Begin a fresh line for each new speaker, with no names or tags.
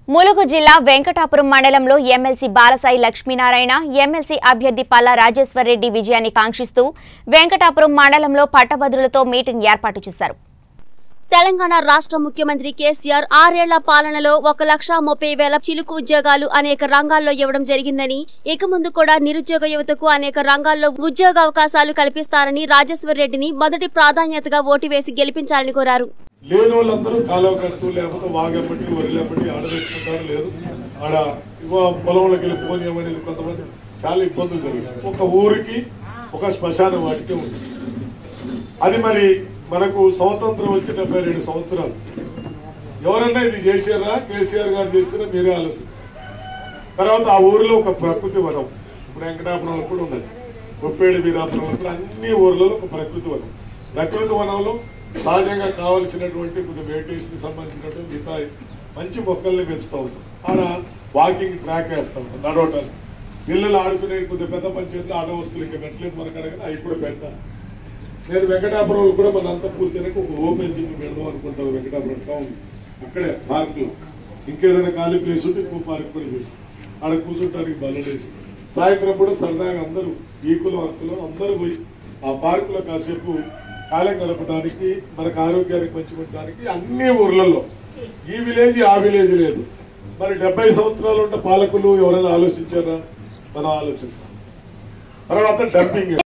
ములుగు జిల్లా వెంకటాపురం మండలంలో MLC Balasai Lakshminarayana MLC అభ్యర్థి పల్లా రాజేశ్వరరెడ్డి విజయాన్ని కాంక్షిస్తూ వెంకటాపురం మండలంలో పట్టభద్రులతో మీటింగ్ ఏర్పాటు చేశారు
తెలంగాణ రాష్ట్ర ముఖ్యమంత్రి కేసీఆర్ ఆరేళ్ల పాలనలో ఒక లక్ష ముప్పై వేల చిలుకు ఉద్యోగాలు అనేక రంగాల్లో ఇవ్వడం జరిగిందని ఇక ముందు కూడా నిరుద్యోగ యువతకు అనేక రంగాల్లో ఉద్యోగ అవకాశాలు కల్పిస్తారని రాజేశ్వర్ రెడ్డిని మొదటి ప్రాధాన్యతగా ఓటు వేసి గెలిపించాలని కోరారు
లేని వాళ్ళందరూ కాలువ కట్టు లేకపోతే వాగెప్పటి వరిలేపటి ఆడబెట్టుకుంటారు లేదు ఆడ ఇగో పొలంలోకి వెళ్ళి పోనీయమని కొంతమంది చాలా ఇబ్బందులు జరిగాయి ఒక ఊరికి ఒక శ్మశాన వాటికి ఉంది అది మరి మనకు స్వతంత్రం వచ్చి డెబ్బై రెండు సంవత్సరాలు ఎవరన్నా ఇది చేశారా కేసీఆర్ గారు చేసినా మీరే ఆలోచించారు తర్వాత ఆ ఊరిలో ఒక ప్రకృతి వనం ఇప్పుడు వెంకటాపురంలో కూడా ఉన్నది గొప్పేడి వీరాపురంలో కూడా అన్ని ఊర్లలో ఒక ప్రకృతి వనం ప్రకృతి వనంలో సహజంగా కావలసినటువంటి కొద్ది వెయిటేషన్ సంబంధించినటువంటి మిగతా మంచి మొక్కల్ని పెంచుతూ ఉంటాం ఆడ వాకింగ్ ట్రాక్ వేస్తూ ఉంటాం నడవటానికి పిల్లలు ఆడుకునే కొద్ది పెద్ద పంచాయతీలో ఆట వస్తువులు ఇంకా పెట్టలేదు మనకు అడగని అవి కూడా పెడతాను నేను వెంకటాపురంలో కూడా మన అంతపూర్ తినక ఒక ఓపెన్ జిమ్ పెడదాం అనుకుంటాను వెంకటాపురం టౌన్ అక్కడే పార్క్ లో ఇంకేదైనా ఖాళీ ప్లేస్ ఉంటే ఇంకో పార్క్ కూడా చేస్తాం ఆడ కూర్చోటానికి బలడేసి సాయంత్రం కూడా సరదాగా అందరూ ఈకులు అక్కులు అందరూ పోయి ఆ పార్క్ లో కాసేపు కాలం గడపడానికి మనకు ఆరోగ్యానికి మంచి పెట్టడానికి అన్ని ఊర్లలో ఈ విలేజ్ ఆ విలేజ్ లేదు మరి డెబ్బై సంవత్సరాలు ఉన్న పాలకులు ఎవరైనా ఆలోచించారా మనం ఆలోచించాలి తర్వాత డంపింగ్